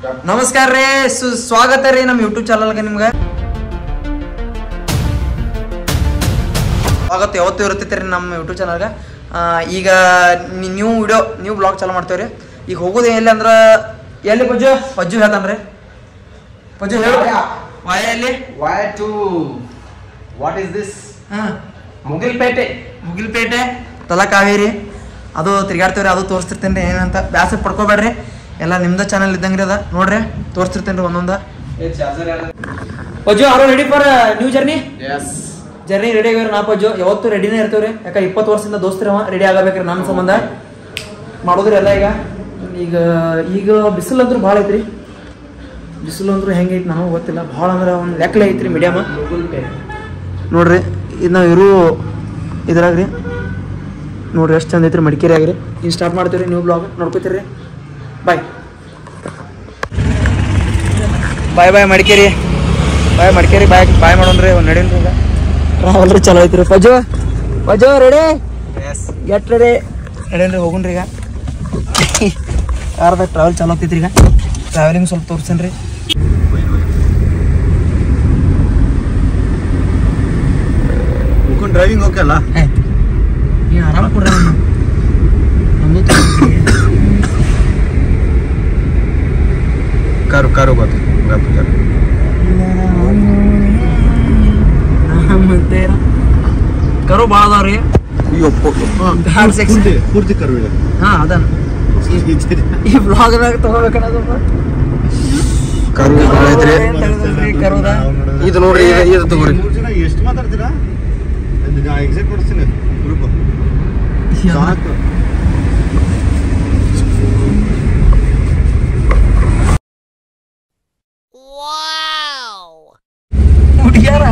ನಮಸ್ಕಾರ ರೀ ಸು ಸ್ವಾಗತ ರೀ ನಮ್ಮ ಯೂಟ್ಯೂಬ್ ಚಾನಲ್ಗೆ ನಿಮ್ಗೆ ಸ್ವಾಗತ ಯಾವತ್ತೂ ಇರ್ತೈತೆ ರೀ ನಮ್ಮ ಯೂಟ್ಯೂಬ್ ಚಾನಲ್ಗೆ ಈಗ ನೀವು ವಿಡಿಯೋ ನೀವು ಬ್ಲಾಗ್ ಚಾಲು ಮಾಡ್ತೇವ್ರಿ ಈಗ ಹೋಗೋದು ಎಲ್ಲಿ ಅಂದ್ರೆ ಎಲ್ಲಿ ಪಜ್ಜು ಪಜ್ಜು ಹೇಳ್ತಾನ್ರಿ ಪಜ್ಜು ಹೇಳು ವಾಯ ಎಲ್ಲಿ Why to what is this? ಹಾಂ Mugilpete. ಮುಗಿಲ್ಪೇಟೆ ತಲಕಾವೇರಿ ಅದು ತಿರ್ಗಾಡ್ತೇವ್ರಿ ಅದು ತೋರಿಸ್ತಿರ್ತೇನೆ ರೀ ಏನಂತ ಬ್ಯಾಸರ ಪಡ್ಕೋಬೇಡ್ರಿ ಎಲ್ಲ ನಿಮ್ದ ಚಾನಲ್ ಇದ್ದಂಗೆ ರೀ ಅದ ನೋಡ್ರಿ ತೋರಿಸ್ತಿರ್ತೇನೆ ರೀ ಒಂದೊಂದ ಪಜ್ಜು ಆರೋ ready for new journey Yes. Journey ready ಆಗ್ಯಾರ ನಾ ಪಜ್ಜು ಯಾವತ್ತು ರೆಡಿನೇ ಇರ್ತೇವ್ರಿ ಯಾಕ ಇಪ್ಪತ್ತು ವರ್ಷದಿಂದ ದೋಸ್ತಿರವ ರೆಡಿ ಆಗಬೇಕ್ರಿ ನನ್ನ ಸಂಬಂಧ ಮಾಡೋದ್ರಿ ಎಲ್ಲ ಈಗ ಈಗ ಈಗ ಬಿಸಿಲು ಅಂದ್ರೂ ಭಾಳ ಐತ್ರಿ ಬಿಸಿಲು ಅಂದ್ರೂ ಹೆಂಗೈತಿ ನನಗೂ ಗೊತ್ತಿಲ್ಲ ಭಾಳ ಅಂದ್ರೆ ಒಂದು ಲೆಕ್ಕಲೆ ಐತ್ರಿ ಮೀಡಿಯಮ್ ನೋಡ್ರಿ ಇದು ನಾವು ಇರು ಇದ್ರಾಗ ರೀ ನೋಡ್ರಿ ಎಷ್ಟು ಚಂದ ಐತ್ರಿ ಮಡಿಕೇರಿ ಆಗ್ರಿ ಇನ್ನು ಸ್ಟಾರ್ಟ್ ಮಾಡ್ತೀವಿ ನೀವು ಬ್ಲಾಗ್ ನೋಡ್ಕೊತೀರಿ bye bye bye Madikeri bye Madikeri bye bye ಮಾಡೋಣ್ರಿ ಒಂದು ನಡೀನ್ರಿ ಈಗ ಟ್ರಾವೆಲ್ ರೀ ಚಲೋ ಐತ್ರಿ ಪಜು ಪಜು ರೆಡಿ ಗೆಟ್ ರೆಡಿ ನಡೀನ್ರಿ ಹೋಗುಣ್ರಿ ಈಗ ಕಾರ್ದಾಗ ಟ್ರಾವೆಲ್ ಚಲೋ ಆಗ್ತೈತ್ರಿ ಈಗ ಟ್ರಾವೆಲಿಂಗ್ ಸ್ವಲ್ಪ ತೋರಿಸ್ತೇನೆ ರೀ ಮುಖಂಡ್ ಡ್ರೈವಿಂಗ್ ಓಕೆ ಅಲ್ಲ ನೀನು ಆರಾಮ ಕೊಡ್ರಿ ಅವ್ನು. ನಮ್ದು ತಗೊಂಡ್ರಿ. ಕಾರು ಕಾರು ಗೊತ್ತು ಮತ್ತೆ ಕರು ಭಾಳ ಅದಾವ್ರಿ ಘಾಟ್ section. ಪೂರ್ತಿ ಕರು ಇದೆ ಹಾ ಅದಾನ ಈ ಬ್ಲಾಗ್ನಾಗ ತಗೋಬೇಕನ್ನೋದಪ್ಪ ಕರು ಭಾಳ ಐತ್ರಿ ಕರುದ ಇದು ನೋಡ್ರಿ ಇದು- ಇದು ತಗೋರಿ ಮೂರ್ ಜನ ಎಷ್ಟು ಮಾತಾಡ್ತೀರಾ ಎಕ್ಸಾಕ್ಟ್ ಕೊಡಿಸ್ತೀನಿ ಗ್ರೂಪ್ ಸಾಕು ಹುಡುಗ್ಯಾರ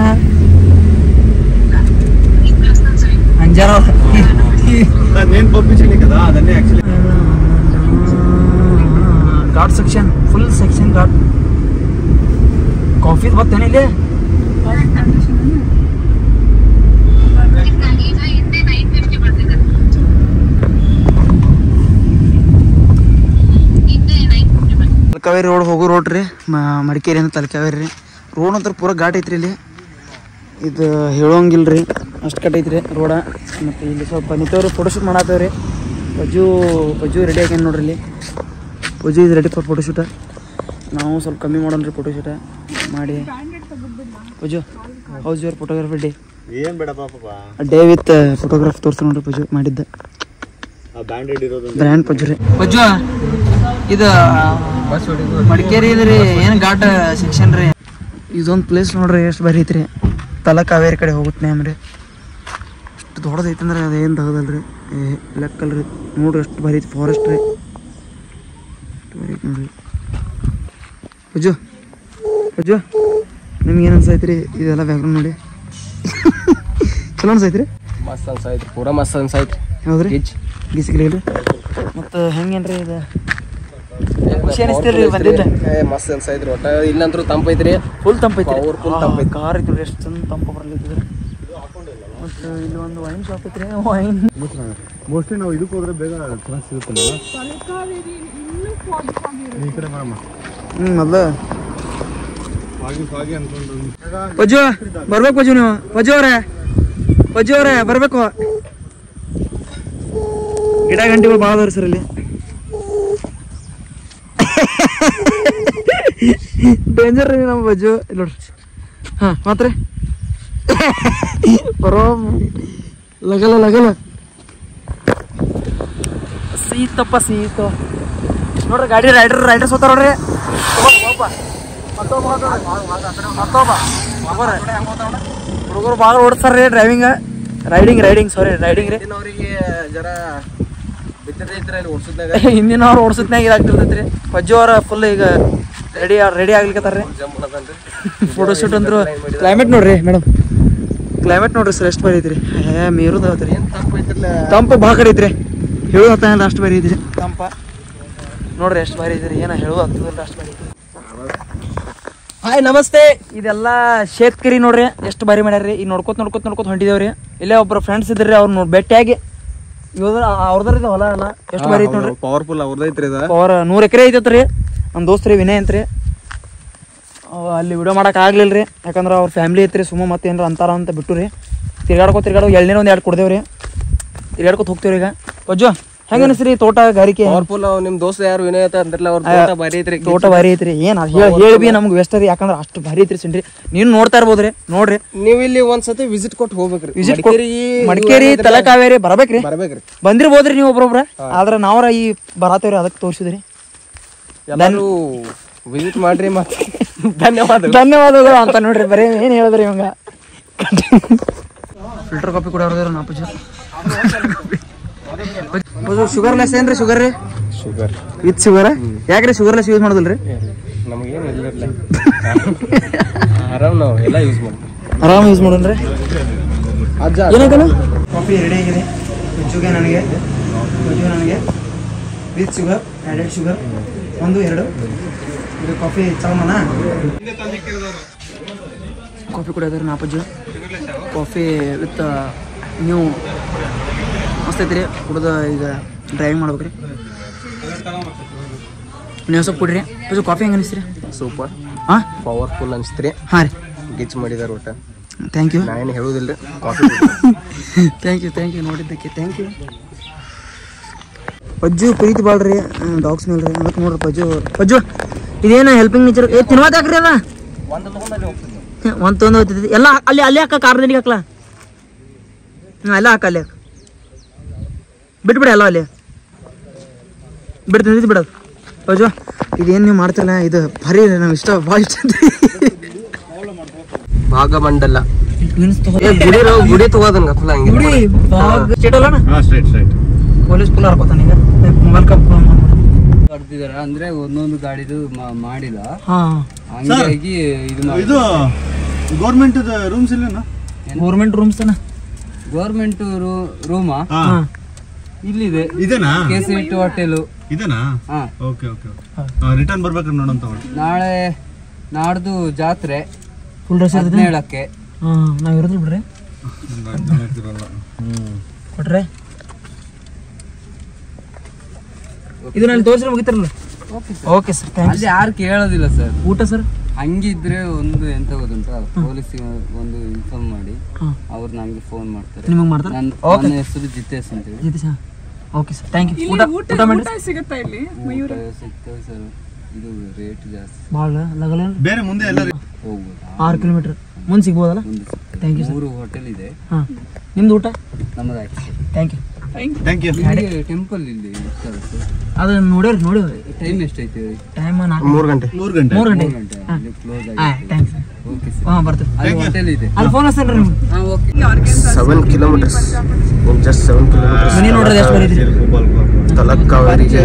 ಅಂಜಾರ నేను పంపించండి కదా ಅದನ್ನೇ actually ghat section full section ghat coffee ಬರ್ತೇನೆ ಇಲ್ಲಿ ತಲಕಾವೇರಿ ರೋಡ್ ಹೋಗೋ ರೋಡ್ ರೀ ಮಡಿಕೇರಿಯಿಂದ ತಲಕಾವೇರಿ ರೀ ರೋಡ್ ಅಂತ ಪೂರ ಘಾಟ್ ಐತ್ರಿ ಇಲ್ಲಿ ಇದು ಹೇಳೋಂಗಿಲ್ಲ ರೀ ಅಷ್ಟು ಕಟ್ ಐತ್ರಿ ರೋಡ ಮತ್ತು ಇಲ್ಲಿ ಸ್ವಲ್ಪ ನಿಂತವ್ರಿ ಫೋಟೋಶೂಟ್ ಮಾಡತ್ತೇವ್ರಿ ಪಜ್ಜು ಪಜ್ಜು ರೆಡಿ ಆಗ್ಯಾನ ನೋಡ್ರಿ ಇಲ್ಲಿ ಪಜ್ಜು ಇದು ರೆಡಿ ಫಾರ್ ಫೋಟೋಶೂಟ ನಾವು ಸ್ವಲ್ಪ ಕಮ್ಮಿ ಮಾಡೋಣ ರೀ ಫೋಟೋಶೂಟ ಮಾಡಿ ಪಜ್ಜು ಹೌಸ್ ಯುವರ್ ಫೋಟೋಗ್ರಫಿ ಡೇ ಏನ್ ಬೇಡ ಪಾಪ ಡೇ ವಿತ್ ಫೋಟೋಗ್ರಾಫ್ ತೋರಿಸ್ತಾ ನೋಡ್ರಿ ಪಜ್ಜು ಮಾಡಿದ್ದ ಆ ಬ್ಯಾಂಡೆಡ್ ಇರೋದು ಬ್ರ್ಯಾಂಡ್ ಪಜ್ಜು ರೀ ಪಜ್ಜು ಇದು ಮಡಿಕೇರಿ ಇದ್ರಿ ಏನು ಘಾಟ್ ಸೆಕ್ಷನ್ ರೀ ಇದೊಂದು ಪ್ಲೇಸ್ ನೋಡ್ರಿ ಎಷ್ಟು ಬರೀ ಐತ್ರಿ ತಲ ಕಾವೇರಿ ಕಡೆ ಹೋಗುತ್ತೆ ನ್ಯಾಮ್ ರೀ ಅಷ್ಟು ದೊಡ್ಡದೈತೆ ಅಂದ್ರೆ ಅದೇನು ತಗದಲ್ರಿ ಏ ಲೆಕ್ಕಲ್ರಿ ನೋಡ್ರಿ ಎಷ್ಟು ಬರೀ ಐತಿ ಫಾರೆಸ್ಟ್ ರೀ ಎಷ್ಟು ಬರೀ ಐತಿ ನೋಡ್ರಿ ಪಜ್ಜು ಪಜ್ಜು ನಿಮ್ಗೆ ಏನು ಅನ್ಸೈತ್ರಿ ಇದೆಲ್ಲ ಬ್ಯಾಕ್ಗ್ರೌಂಡ್ ನೋಡಿ ಚಲೋ ಅನ್ಸೈತ್ರಿ ಮಸ್ತ್ ಅನ್ಸಾಯ್ತು ಪೂರಾ ಮಸ್ತ್ ಅನ್ಸಾಯ್ತು ಹೌದ್ರಿ ಗಿಜ್ ಗೀಸಿಗ್ಲಿ ಮತ್ತು ಹೆಂಗೇನ್ರಿ ಇದು ಖುಷಿ ಅನಿಸ್ತಿಲ್ರಿ ಬಂದಿದ್ದ ಏ ಮಸ್ತ್ ಅನ್ಸಾಯ್ತ್ರಿ ಒಟ್ಟ ಇಲ್ಲಂತ್ರು ತಂಪೈತ್ರಿ ಫುಲ್ ತಂಪೈತಿ Powerful ತಂಪೈತಿ. ಕಾರ್ ಐತಿ ಎಷ್ಟು ಚಂದ ತಂಪ ಬರ್ಲಿತ್ತಿದ್ರೆ ಮತ್ತು ಇಲ್ಲಿ ಒಂದು ವೈನ್ ಶಾಪ್ ಐತ್ರಿ ವೈನ್ ಮೋಸ್ಟ್ಲಿ ನಾವು ಇದಕ್ಕೆ ಹೋದ್ರೆ ಬೇಗ ಚೆನ್ನಾಗಿ ಸಿಗುತ್ತಲ್ಲ ಈ ಕಡೆ ಬರಮ್ಮ ಹ್ಞೂ ಮೊದಲು ಹಾಗೆ ಹಾಗೆ ಅನ್ಕೊಂಡು ಪಜ್ಜು ಬರ್ಬೇಕು ಪಜ್ಜು ನೀವು ಪಜ್ಜು ಅವರೇ ಪಜ್ಜು ಅವರೇ ಬರಬೇಕು ಗಿಡ ಗಂಟೆಗಳು ಭಾಳ ಅದಾವ್ರಿ ಸರ್ ಇಲ್ಲಿ ಡೇಂಜರ್ ರೀ ನಮ್ಮ ಪಜ್ಜು ಇಲ್ಲಿ ನೋಡ್ರಿ ಹಾಂ ಮಾತ್ರೆ ಬರೋ ಲಗಲ ಲಗಲ ಸೀತಪ್ಪ ಸೀತ ನೋಡ್ರಿ ಗಾಡಿ ರೈಡರ್ ರೈಡರ್ಸ್ ಹೋತಾರ ನೋಡ್ರಿ ಹುಡುಗರು ಭಾಳ ಓಡಿಸ್ತಾರ್ರಿ driving riding riding sorry riding ರೀ ಅವರಿಗೆ ಜರ ಬಿತ್ತಿರೈತ್ರಿ ಅಲ್ಲಿ ಓಡ್ಸುದ್ನಾಗ ಹಿಂದಿನ ಅವ್ರು ಓಡಿಸತ್ನಾಗ ಇದಾಗ್ತಿರ್ತೈತ್ರಿ ಪಜ್ಜು ಅವ್ರ ಫುಲ್ ಈಗ ರೆಡಿ ರೆಡಿ ಆಗ್ಲಿಕತ್ತಾರ್ರಿ ಜಂಪ್ ಮಾಡದನ್ರಿ ಫೋಟೋ ಶೂಟ್ ಅಂದ್ರು ಕ್ಲೈಮೇಟ್ ನೋಡ್ರಿ ಮೇಡಮ್ ಕ್ಲೈಮೇಟ್ ನೋಡ್ರಿ ಸರ್ ಎಷ್ಟು ಬರೀ ಐತ್ರಿ ಏ ಮೀರುದ ಐತ್ರಿ ಏನ್ ತಂಪೈತ್ರಲ್ಲ ತಂಪು ಭಾಳ ಕಡೆ ಐತ್ರಿ ಹೇಳೋದು ಹತ್ತ ಅಷ್ಟು ಬರೀ ಐತ್ರಿ ತಂಪ ನೋಡ್ರಿ ಎಷ್ಟು ಬಾರಿ ಐತ್ರಿ ಏನ ಹೇಳೋದು ಹತ್ತದಲ್ಲ ಅಷ್ಟು ಬಾರಿ ಐತ್ರಿ ಹಾಯ್ ನಮಸ್ತೆ ಇದೆಲ್ಲ ಶೇತ್ಕರಿ ನೋಡ್ರಿ ಎಷ್ಟು ಬಾರಿ ಮಾಡ್ಯಾರ್ರಿ ಈಗ ನೋಡ್ಕೊತ ನೋಡ್ಕೊತ ನೋಡ್ಕೊತ ಹೊಂಟಿದೇವ್ರಿ ಇಲ್ಲೇ ಒಬ್ರು ಫ್ರೆಂಡ್ಸ್ ಇದ್ರಿ ಅವ್ರು ನೋಡಿ ಭೇಟಿಯಾಗಿ ಇವ್ರ ಅವ್ರದ್ರ ಹೊಲ ಅಲ್ಲ ಎಷ್ಟು ಬಾರಿ ಐತಿ ನೋಡ್ರಿ ಪವರ್ಫುಲ್ ಅವ್ರದೈತ್ರಿ ಇದ ಅವ್ರ ನೂರ್ ಎಕರೆ ಐತತ್ರಿ ನಮ್ಮ ದೋಸ್ತ್ರಿ ವಿನಯ್ ಅಂತ್ರಿ ಅವ ಅಲ್ಲಿ ವಿಡಿಯೋ ಮಾಡಕ್ಕೆ ಆಗ್ಲಿಲ್ಲ ರೀ ಯಾಕಂದ್ರೆ ಅವ್ರ ಫ್ಯಾಮ್ಲಿ ಐತ್ರಿ ಸುಮ್ಮ ಮತ್ತೆ ಏನಾರ ಅಂತಾರ ಅಂತ ಬಿಟ್ಟು ರೀ ತಿರ್ಗಾಡ್ಕೊ ತಿರ್ಗಾಡೋ ಎಳ್ನೀರು ಒಂದು ಎರಡು ಕೊಡ್ದೇವ್ರಿ ತಿರ್ಗಾಡ್ಕೊತ ಹೋಗ್ತೀವ್ರಿ ಈಗ ಪಜ್ಜು ಹೆಂಗೆ ಅನಿಸ್ರಿ ತೋಟಗಾರಿಕೆ ಪವರ್ಫುಲ್ ನಿಮ್ಮ ದೋಸ್ತ ಯಾರು ವಿನಯ ಅಂತ ಅಂದ್ರಲ್ಲ ಅವ್ರ ತೋಟ ಭಾರಿ ಐತ್ರಿ ತೋಟ ಭಾರಿ ಐತ್ರಿ ಏನು ಅದು ಹೇಳಿ ಹೇಳಿ ಬಿ ನಮ್ಗೆ ವೆಸ್ಟ್ ರೀ ಯಾಕಂದ್ರೆ ಅಷ್ಟು ಭಾರಿ ಐತ್ರಿ ಸಿಂಡ್ರಿ ನೀವು ನೋಡ್ತಾ ಇರ್ಬೋದ್ರಿ ನೋಡ್ರಿ ನೀವು ಇಲ್ಲಿ ಒಂದ್ಸತಿ ವಿಸಿಟ್ ಕೊಟ್ಟು ಹೋಗ್ಬೇಕ್ರಿ ವಿಸಿಟ್ ಮಡಿಕೇರಿ ಮಡಿಕೇರಿ ತಲಕಾವೇರಿ ಬರ್ಬೇಕ್ರಿ ಬರ್ಬೇಕ್ರಿ ಬಂದಿರ್ಬೋದ್ರಿ ನೀವು ಒಬ್ರೊಬ್ರ ಆದ್ರೆ ನಾವ್ರ ಈ ಬರತ್ತೇವ್ರಿ ಅದಕ್ಕೆ ತೋರಿಸಿದ್ರಿ ಎಲ್ಲರೂ ವಿಸಿಟ್ ಮಾಡ್ರಿ ಮತ್ತೆ ಧನ್ಯವಾದ ಧನ್ಯವಾದಗಳು ಅಂತ ನೋಡ್ರಿ ಬರೀ ಏನು ಹೇಳಿದ್ರಿ ಇವಂಗ ಫಿಲ್ಟರ್ ಕಾಫಿ ಕೂಡ ಅವ್ರದ್ರ ನಾ ಪೂಜೆ ಶುಗರ್ ಲೆಸ್ ಏನ್ರಿ ಶುಗರ್ ರೀ ಶುಗರ್ ವಿತ್ ಶುಗರ್ ಯಾಕ್ರಿ ಶುಗರ್ ಲೆಸ್ ಯೂಸ್ ಮಾಡೋದಿಲ್ರಿ ನಮಗೇನು ಇಲ್ಲ ಆರಾಮ್ ನಾವು ಎಲ್ಲ ಯೂಸ್ ಮಾಡ್ತೀವಿ ಆರಾಮ್ ಯೂಸ್ ಮಾಡೋಣ್ರಿ ಅಜ್ಜ ಏನಾಗಲ್ಲ ಕಾಫಿ ರೆಡಿ ಆಗಿದೆ ಹೆಚ್ಚುಗೆ ನನಗೆ ಹೆಚ್ಚುಗೆ ನನಗೆ ವಿತ್ ಶುಗರ್ ಆ್ಯಡೆಡ್ ಶುಗರ್ ಒಂದು ಎರಡು ಇದು ಕಾಫಿ ಚಾಮನ ಕಾಫಿ ಕುಡಿಯೋದ್ರಿ ನಾಪಜ್ಜು ಕಾಫಿ ವಿತ್ ನೀವು ಮಸ್ತ್ ಐತ್ರಿ ಕುಡ್ದು ಈಗ ಡ್ರೈವಿಂಗ್ ಮಾಡ್ಬೇಕ್ರಿ ನೀವು ಸ್ವಲ್ಪ ಕುಡ್ರಿ ಪಜ್ಜು ಕಾಫಿ ಹೆಂಗೆ ಅನಿಸ್ತೀರಿ ಸೂಪರ್ ಹಾಂ ಪವರ್ಫುಲ್ ಅನ್ಸ್ತ್ರಿ ಹಾಂ ರೀ ಗಿಚ್ ಮಾಡಿದಾರ ಒಟ್ಟ ಥ್ಯಾಂಕ್ ಯು ನಾ ಏನು ಹೇಳುದಿಲ್ರಿ coffee thank you thank you ನೋಡಿದ್ದಕ್ಕೆ ಥ್ಯಾಂಕ್ ಯು ಪಜ್ಜು ಪ್ರೀತಿ ಬಾಳ್ರಿ ಡಾಗ್ಸ್ ಮೇಲೆ ರೀ ಅದಕ್ಕೆ ನೋಡ್ರಿ ಪಜ್ಜು ಪಜ್ಜು ಇದೇನು ಹೆಲ್ಪಿಂಗ್ ನೇಚರ್ ಏ ತಿನ್ವಾತ ಹಾಕ್ರಿ ಅದ ಒಂದು ತೊಂದು ಹೋಗ್ತೈತಿ ಎಲ್ಲ ಹಾಕ್- ಅಲ್ಲಿ ಅಲ್ಲಿ ಹಾಕ ಕಾರ್ದಲ್ಲಿ ಹಾಕ್ಲ ಹ್ಞೂ ಎಲ್ಲ ಹಾಕ ಅಲ್ಲಿ ಹಾಕ ಬಿಟ್ಬಿಡಿ ಎಲ್ಲ ಅಲ್ಲಿ ಬಿಟ್ಟು ತಿಂದಿದ್ದು ಬಿಡೋದು ಪಜ್ಜು ಇದೇನು ನೀವು ಮಾಡ್ತಿರಲ್ಲ ಇದು ಭಾರಿ ನಾವು ಇಷ್ಟ ಭಾಳ ಇಷ್ಟ ಭಾಗಮಂಡಲ ಮೀನ್ಸ್ ಏ ಗುಡಿ ರಾವ್ ಗುಡಿ ತಗೋದಂಗ ಫುಲ್ ಹಂಗೆ ಗುಡಿ ಸ್ಟೇಟ್ ಅಲ್ಲ ಹಾಂ ಸ್ಟ್ರೈಟ್ ಸ್ಟ್ರೈಟ್ ಪೊಲೀಸ್ ಫುಲ್ ಹಾಕೋತಾನ ಈಗ ಮೊಬೈಲ್ ಕಪ್ ಕಡ್ದಿದಾರ ಅಂದ್ರೆ ಒಂದೊಂದು ಗಾಡಿದು ಮಾ- ಮಾಡಿಲ್ಲ ಹಾಂ ಹಂಗಾಗಿ ಇದು ಇದು ಗೌರ್ಮೆಂಟ್ ರೂಮ್ಸ್ ಇಲ್ಲೇನಾ ಗೌರ್ಮೆಂಟ್ ರೂಮ್ಸ್ ಅನ್ನ ಗೌರ್ಮೆಂಟ್ ರೂಮಾ ಹಾ ಇಲ್ಲಿದೆ ಇದೇನಾ ಕೇಸರಿಟ್ಟು ಹೋಟೆಲು ಇದೇನಾ ಹಾ ಓಕೆ ಓಕೆ ರಿಟರ್ನ್ ಬರ್ಬೇಕಾದ್ರೆ ನೋಡೋಣ ತಗೊಳ್ಳಿ ನಾಳೆ ನಾಡ್ದು ಜಾತ್ರೆ ಫುಲ್ ಡ್ರೆಸ್ ಇರ್ತದೆ ಹದಿನೇಳಕ್ಕೆ ಹಾಂ ನಾವು ಇರೋದಿಲ್ಲ ಬಿಡ್ರಿ ಕೊಟ್ರೆ ಇದು ನಾನು ತೋರಿಸ್ರೆ ಮುಗಿತಾರಲ್ಲ ಓಕೆ ಸರ್ ಥ್ಯಾಂಕ್ಸ್ ಅಲ್ಲಿ ಯಾರು ಕೇಳೋದಿಲ್ಲ ಸರ್ ಊಟ ಸರ್ ಹಂಗಿದ್ರೆ ಒಂದು ಎಂತ ಗೊತ್ತುಂಟಾ ಪೊಲೀಸ್ ಒಂದು ಇನ್ಫಾರ್ಮ್ ಮಾಡಿ ಹಾಂ ಅವ್ರು ನಮ್ಗೆ ಫೋನ್ ಮಾಡ್ತಾರೆ ನಿಮಗೆ ಮಾಡ್ತಾರೆ ನನ್ನ Okay. ನನ್ನ ಹೆಸರು ಜಿತೇಶ್ ಅಂತೇಳಿ ಜೊತೆ sir okay sir thank you ಊಟ ಊಟ ಮಾಡಿ ಊಟ ಸಿಗ್ತವೆ ಸರ್ ಇದು ರೇಟ್ ಜಾಸ್ತಿ ಭಾಳ ಲಗಲ ಬೇರೆ ಮುಂದೆ ಎಲ್ಲ ಹೋಗ್ಬೋದಾ ಆರು ಕಿಲೋಮೀಟ್ರ್ ಮುಂದೆ ಸಿಗ್ಬೋದಲ್ಲ ಮುಂದೆ ಸಿಗ್ತದೆ. ಥ್ಯಾಂಕ್ ಯು ಸರ್ ಮೂರು ಹೋಟೆಲ್ ಇದೆ ಹಾಂ ನಿಮ್ದು ಊಟ ನಮ್ಮದಾಯ್ತು ಥ್ಯಾಂಕ್ ಯು ಥ್ಯಾಂಕ್ ಯು ನಿಮಗೆ ಟೆಂಪಲ್ ಇಲ್ಲಿ ಇರ್ತದೆ ಸರ್ ಅದು ನೋಡ್ಯಾರಿ ನೋಡಿವ್ರಿ ಟೈಮ್ ಎಷ್ಟೈತೆ ಟೈಮ್ ನಾಲ್ಕು ಮೂರು ಗಂಟೆ ಮೂರು ಗಂಟೆ ಮೂರು ಗಂಟೆ ಗಂಟೆ ಕ್ಲೋಸ್ ಹಾಂ ಆಗಿದೆ ಥ್ಯಾಂಕ್ಸ್ ಓಕೆ ಸರ್ ಹಾಂ ಬರ್ತೀವಿ ಅಲ್ಲಿ ಹೋಟೆಲ್ ಇದೆ ಅಲ್ಲಿ ಫೋನ್ ಹಚ್ತೇನೆ ರೀ ನಿಮ್ಗೆ ಹಾಂ okay seven kilometres just seven kilometres ಮನೆ ನೋಡ್ರಿ ಎಷ್ಟು ಬರೀದ್ರಿ ತಲಕಾವೇರಿಗೆ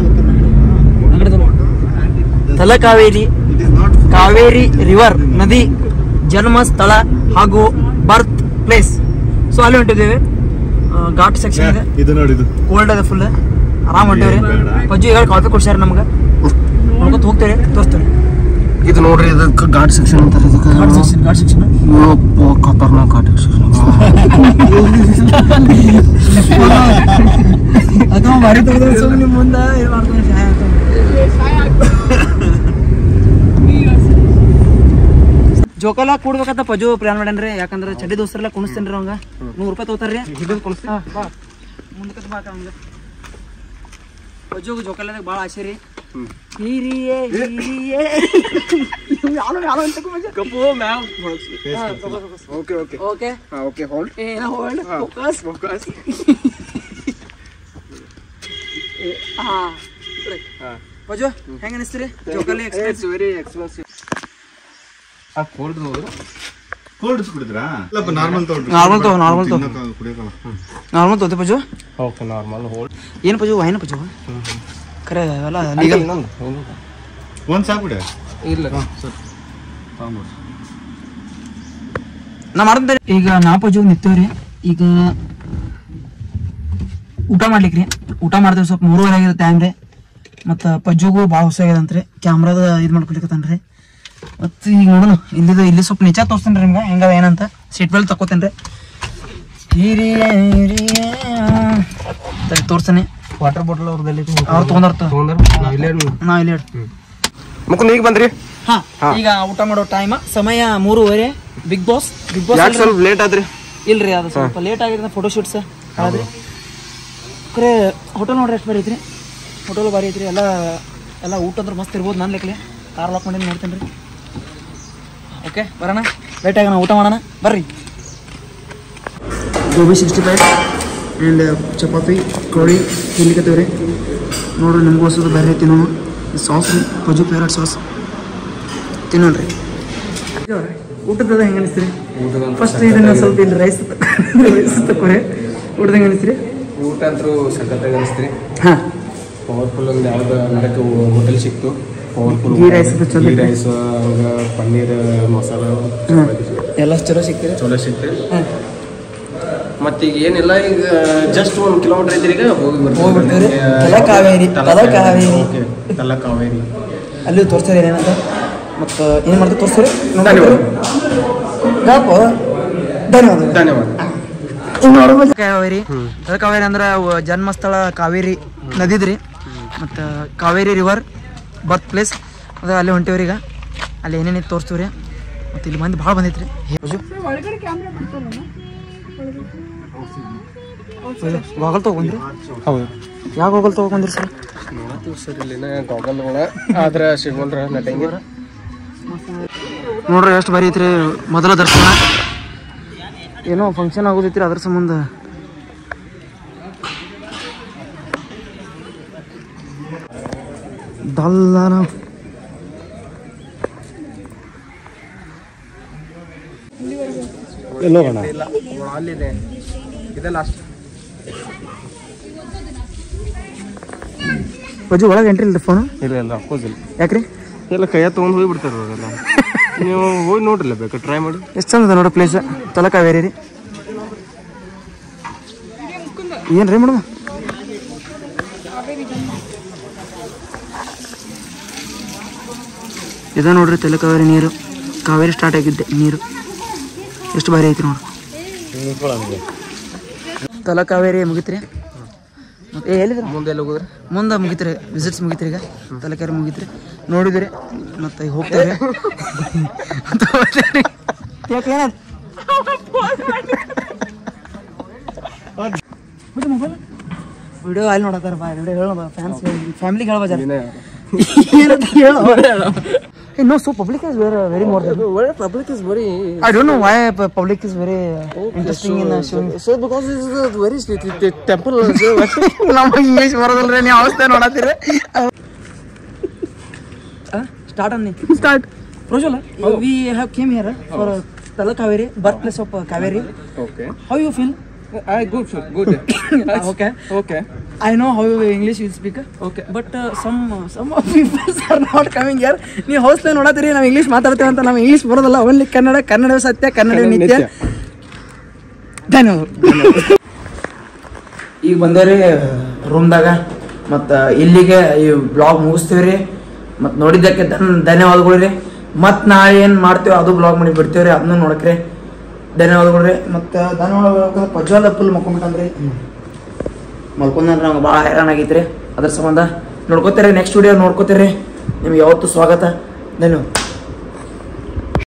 ತಲಕಾವೇರಿ ಕಾವೇರಿ ರಿವರ್ ನದಿ ಜನ್ಮ ಸ್ಥಳ ಹಾಗೂ ಬರ್ತ್ ಪ್ಲೇಸ್ ಸೊ ಅಲ್ಲಿ ಹೊಂಟಿದ್ದೇವೆ ಆ, ಘಾಟ್ ಸೆಕ್ಷನ್ ಇದೆ ಇದು ನೋಡಿ ಇದು ಕೋಲ್ಡ್ ಅದ ಫುಲ್ ಆರಾಮ್ ಹೊಂಟೇವ್ರಿ ಪಜ್ಜು ಹೇಳಿ ಕಾಫಿ ಕೊಡ್ಸ್ಯಾರ ನಮ್ಗೆ ನೋಡ್ಕೊತ ಹೋಗ್ತೇವೆ ತೋರಿಸ್ತೇವೆ ಇದು ನೋಡ್ರಿ ಇದಕ್ಕೆ ಘಾಟ್ ಸೆಕ್ಷನ್ ಅಂತಾರೆ ಇದಕ್ಕೆ ಘಾಟ್ ಸೆಕ್ಷನ್ ಘಾಟ್ ಸೆಕ್ಷನ್ ಯಪ್ಪಾ, ಖತರ್ನಾಕ್ ಘಾಟ್ ಸೆಕ್ಷನ್ ಅದು ಭಾರಿ ತೆಗ್ದು ಸುಮ್ಮನೆ ನಿಮ್ಮ ಮುಂದೆ ಇದು ಮಾಡ್ತಾನೆ ಸಹಾಯ ಆಗ್ತಾನೆ. ಜೋಕಾಲ ಕೂಡ್ಬೇಕಂತ ಪಜು ಪ್ಲಾನ್ ಮಾಡ್ಯಾನ್ರಿ ಯಾಕಂದ್ರೆ ಚಡ್ಡಿ ದೋಸ್ತರೆಲ್ಲ ಕುಣಿಸ್ತೇನ್ರಿ ಅವಂಗ ನೂರು ರೂಪಾಯಿ ತಗೋತಾರ್ರಿ ಹಾ, ಬಾ. ಮುಂದಕ್ಕೆ ಬಾ ಅವಂಗ ಪಜುಗ್ ಜೋಕಾಲದಾಗ ಭಾಳ ಆಸೆ ರೀ ಹಿರಿಯೇ ಹಿರಿಯೇ ಇವ್ ಯಾರೋ ಯಾರೋ ಅಂತ ಪಜು. ಕಪ್ಪು ಮ್ಯಾವ್ ಓಕೆ ಓಕೆ ಓಕೆ ಹಾಂ ಓಕೆ ಹೋಲ್ಡ್ ಏನ ಹೋಲ್ಡ್ ಫೋಕಸ್ ಫೋಕಸ್ ಹಾ ಪಜು ಹೆಂಗ ಅನಿಸ್ತೀರಿ ಜೋಕಾಲಿ ಎಕ್ಸ್ಪೀರಿಯನ್ಸ್ ಇಟ್ಸ್ ವೆರಿ ಎಕ್ಸ್ಪೆನ್ಸಿವ್ ಆ ಕೋಲ್ಡ್ ಹೋದ್ರು ಕೋಲ್ಡ್ ಕುಡಿದ್ರಾ ಇಲ್ಲಪ್ಪ ನಾರ್ಮಲ್ ತಗೊಂಡ್ರು Normal ತಗೋ, normal ತಗೋ. ಕುಡಿಯೋಕಲ್ಲ ನಾರ್ಮಲ್ ತೋತೆ ಪಜು ಓಕೆ ನಾರ್ಮಲ್ ಹೋಲ್ಡ್ ಏನು ಪಜು ವೈನ್ ಪಜು ಖರೆ ಅವೆಲ್ಲ ಈಗ legal. ಇನ್ನೊಂದು ಒಂದ್ ಸಾಕ್ಬಿಡೆ ಇಲ್ಲ ತಗೊಂಡ್ಬಿಡು ನಾ ಮಾಡ್ತಾರೆ ಈಗ ನಾ ಪಜು ನಿಂತೇವ್ರಿ ಈಗ ಊಟ ಮಾಡ್ಲಿಕ್ರಿ ಊಟ ಮಾಡ್ತೇವೆ ಸ್ವಲ್ಪ ಮೂರುವರೆ ಆಗಿದೆ ಟೈಮ್ ರೀ ಮತ್ತು ಪಜ್ಜುಗೂ ಭಾಳ ಹೊಸ ಆಗ್ಯದಂತ್ರಿ ಕ್ಯಾಮ್ರಾದ ಇದು ಮಾಡ್ಕೊಲಿಕತ್ತಾನ್ರಿ ಮತ್ತು ಈಗ ನೋಡೋಣ ಇಲ್ಲಿದ ಇಲ್ಲಿ ಸ್ವಲ್ಪ ನಿಜ ತೋರಿಸ್ತೇನೆ ರೀ ನಿಮ್ಗೆ ಹೆಂಗದ ಏನಂತ ಸೀಟ್ ಬೆಲ್ಟ್ ತಗೋತೇನೆ ರೀ ತೋರಿಸ್ತೇನೆ ವಾಟರ್ ಬಾಟಲ್ ಅವ್ರದಲ್ಲಿ ಅವ್ರು ತೊಗೊಂಡಾರ ತೊಗೊಂಡ್ರು ನಾವು ಇಲ್ಲೇ ನಾ ಇಲ್ಲಿ ಮುಕುಂದ್ ಈಗ ಬಂದ್ರಿ ಹಾ ಹಾ. ಈಗ ಊಟ ಮಾಡೋ ಟೈಮ್ ಸಮಯ ಮೂರುವರೆ ಬಿಗ್ ಬಾಸ್ ಬಿಗ್ ಬಾಸ್ ಯಾಕೆ ಸ್ವಲ್ಪ ಲೇಟ್ ಆದ್ರಿ ಇಲ್ರಿ ಅದು ಸ್ವಲ್ಪ ಲೇಟ್ ಆಗಿದೆ ಫೋಟೋ ಶೂಟ್ ಸರ್ ಹೌದ್ರಿ ಖರೆ ಹೋಟೆಲ್ ನೋಡ್ರಿ ಎಷ್ಟು ಬರೀ ಐತ್ರಿ ಹೋಟೆಲ್ ಭಾರಿ ಐತ್ರಿ ಎಲ್ಲ ಎಲ್ಲ ಊಟ ಅಂದ್ರೆ ಮಸ್ತ್ ಇರ್ಬೋದು ನನ್ನ ಲೆಕ್ಕಲೆ ಕಾರ್ ಲಾಕ್ ಮಾಡಿ ನೋಡ್ತೇನೆ ರೀ ಓಕೆ ಬರೋಣ ಲೇಟ್ ಆಗೋಣ ಊಟ ಮಾಡೋಣ ಬರ್ರಿ gobi sixty five and chapati ಕೋಳಿ ತಿನ್ಲಿಕ್ಕತ್ತೀವಿ ರೀ ನೋಡ್ರಿ ನಿಮ್ಗೆ ಹೊಸದು ಬೇರೆ ತಿನ್ನೋಣ ಸಾಸ್ ರೀ ಪಜು ಫೇವ್ರೇಟ್ ಸಾಸ್ ತಿನ್ನೋಣ್ರಿ ಊಟದ ಹೆಂಗೆ ಅನಿಸ್ತೀರಿ ಫಸ್ಟ್ ಇದನ್ನ ಸ್ವಲ್ಪ ಇಲ್ಲಿ ರೈಸ್ ರೈಸ್ ತಕೋರಿ ಊಟದ ಹೆಂಗೆ ಅನಿಸ್ತೀರಿ ಊಟ ಅಂತೂ ಸಖತ್ತಾಗಿ ಅನಿಸ್ತ್ರಿ ಹಾಂ ಪವರ್ಫುಲ್ ಒಂದು ಯಾವ್ದು ನಡಕ್ಕೆ ಹೋಟೆಲ್ ಸಿಕ್ತು ಪವರ್ಫುಲ್ Ghee rice ಅದು ಚಲೋ ಗೀ ಐತೆ. ರೈಸ್ ಪನ್ನೀರ್ ಮಸಾಲ ಹಾಂ ಎಲ್ಲ ಚಲೋ ಸಿಗ್ತೀರಿ ಚಲೋ ಸಿಕ್ತು ಹಾಂ ಮತ್ತೀಗ ಏನಿಲ್ಲ ಈಗ ಜಸ್ಟ್ ಒಂದು ಕಿಲೋಮೀಟರ್ ಐತ್ರಿ ಈಗ ಹೋಗಿ ಹೋಗ್ಬಿಡ್ತೀವಿ ರೀ. ತಲಕಾವೇರಿ, ತಲಕಾವೇರಿ. ಓಕೆ ತಲಕಾವೇರಿ ಅಲ್ಲಿ ತೋರಿಸ್ತಾರೆ ಏನಂತ ಮತ್ತು ಏನು ಮಾಡ್ತಾರೆ ತೋರಿಸ್ತಾರೆ ಧನ್ಯವಾದ. ಯಾಪ ಧನ್ಯವಾದ ಧನ್ಯವಾದ ಕಾವೇರಿ ಕಾವೇರಿ ಅಂದ್ರೆ ಅವು ಜನ್ಮಸ್ಥಳ ಕಾವೇರಿ ನದಿದ್ರಿ ಮತ್ತು ಕಾವೇರಿ ರಿವರ್ ಬರ್ತ್ ಪ್ಲೇಸ್ ಅದು ಅಲ್ಲಿ ಹೊಂಟೇವ್ರಿ ಈಗ ಅಲ್ಲಿ ಏನೇನಿತ್ತು ತೋರಿಸ್ತೀವಿ ರೀ ಮತ್ತು ಇಲ್ಲಿ ಮಂದಿ ಭಾಳ ಬಂದೈತ್ರಿ ಗಾಗಲ್ ತೊಗೊಂಡ್ರಿ ಹೌದು ಯಾವ ಗಾಗಲ್ ತೊಗೊಂಡ್ರಿ ಸರ್ ನೋಡತ್ತೀವಿ ಸರ್ ಇಲ್ಲಿನ ಗಾಗಲ್ಗಳ ಆದ್ರೆ ಸಿಗೋಲ್ರ ನಟಂಗಿ ನೋಡ್ರಿ ಎಷ್ಟು ಬರೀ ಐತ್ರಿ ಮೊದಲ ದರ್ಶನ ಏನೋ ಫಂಕ್ಷನ್ ಆಗೋದೈತ್ರಿ ಅದ್ರ ಸಂಬಂಧ ದಲ್ಲಾನ ಎಲ್ಲೋ ಇಲ್ಲ ಅಲ್ಲಿದೆ ಇದೆ ಲಾಸ್ಟ್ ಪಜು ಒಳಗೆ ಎಂಟ್ರಿ ಇಲ್ಲ ಫೋನು ಇಲ್ಲ ಇಲ್ಲ ಅಪ್ಪೋಸಿಲ್ ಯಾಕ್ರಿ ಎಲ್ಲ ಕೈಯ ತೊಗೊಂಡು ಹೋಗಿ ಬಿಡ್ತಾರೆ ಅವರೆಲ್ಲ ನೀವು ಹೋಗಿ ನೋಡ್ರಲ್ಲ ಬೇಕು ಟ್ರೈ ಮಾಡಿ ಎಷ್ಟು ಚಂದ ಅದ ನೋಡ ಪ್ಲೇಸ್ ತಲಕಾವೇರಿ ರೀ ಏನು ರೀ ಮೇಡಮ್ ಇದ ನೋಡ್ರಿ ತಲಕಾವೇರಿ ನೀರು ಕಾವೇರಿ ಸ್ಟಾರ್ಟ್ ಆಗಿದ್ದೆ ನೀರು ಎಷ್ಟು ಭಾರಿ ಐತಿ ನೋಡ್ರಿ ತಲಕಾವೇರಿ ಮುಗಿತ್ರಿ ಮತ್ತೆ ಏ ಎಲ್ಲಿದ್ರ ಮುಂದೆ ಎಲ್ಲ ಹೋಗಿದ್ರೆ ಮುಂದೆ ಮುಗಿತ್ರಿ ವಿಸಿಟ್ಸ್ ಮುಗಿತ್ರಿ ಈಗ ತಲಕಾರಿ ಮುಗಿತ್ರಿ ನೋಡಿದ್ರಿ ಮತ್ತೆ ಈಗ ಹೋಗ್ತೇವೆ ಯಾಕೆ ಏನಾಯ್ತು ವಿಡಿಯೋ ಅಲ್ಲಿ ನೋಡತ್ತಾರ ಬಾ ವಿಡಿಯೋ ಹೇಳೋ ಫ್ಯಾನ್ಸ್ ಫ್ಯಾಮಿಲಿಗೆ ಹೇಳೋ ಜರ ಏನಂತ ಹೇಳೋ no so public is very very more public is very I don't know why public is very interesting in showing so because is very temple ನಮಗೆ ಇಂಗ್ಲೀಷ್ ಬರೋದಿಲ್ರಿ ನೀವು ಅವಸ್ಥೆ ನೋಡತ್ತೀರಿ ಸ್ಟಾರ್ಟ್ ಅನ್ನಿ ಸ್ಟಾರ್ಟ್ ರೋಜೋಲ we have came here for Talakaveri birth place of Kaveri okay how you feel I good sir good okay okay I know how English you speak. Okay. But uh, some uh, some of people are not coming here. ನೀವು ಹೌಸ್ಲೆ ನೋಡತ್ತೀರಿ ನಾವು English ಮಾತಾಡ್ತೇವೆ ಅಂತ ನಾವು English ಬರೋದಲ್ಲ only Kannada Kannada ಸತ್ಯ ಕನ್ನಡ ನಿತ್ಯ ಧನ್ಯವಾದ ಈಗ ಬಂದೇವ್ರಿ ರೂಮ್ದಾಗ ಮತ್ತು ಇಲ್ಲಿಗೆ ಈ ಬ್ಲಾಗ್ ಮುಗಿಸ್ತೀವಿ ರೀ ಮತ್ತು ನೋಡಿದ್ದಕ್ಕೆ ಧನ್ ಧನ್ಯವಾದಗಳು ರೀ ಮತ್ತು ನಾಳೆ ಏನು ಮಾಡ್ತೇವೆ ಅದು ಬ್ಲಾಗ್ ಮಾಡಿ ಬಿಡ್ತೇವೆ ರೀ ಅದನ್ನು ನೋಡಕ್ರಿ ಧನ್ಯವಾದಗಳು ರೀ ಮತ್ತು ಧನ್ಯವಾದಗಳು ಪಜ್ವಾಲ ಫುಲ್ ಮಕ್ಕೊಂಬಿಟ್ಟನ್ರಿ ಮಲ್ಕೊಂಡ್ರೆ ನಮ್ಗೆ ಭಾಳ ಹೈರಾಣ ಆಗೈತ್ರಿ ಅದ್ರ ಸಂಬಂಧ ನೋಡ್ಕೋತೀರಿ ನೆಕ್ಸ್ಟ್ ವಿಡಿಯೋ ನೋಡ್ಕೋತೀರಿ ನಿಮ್ಗೆ ಯಾವತ್ತೂ ಸ್ವಾಗತ ಧನ್ಯವಾದ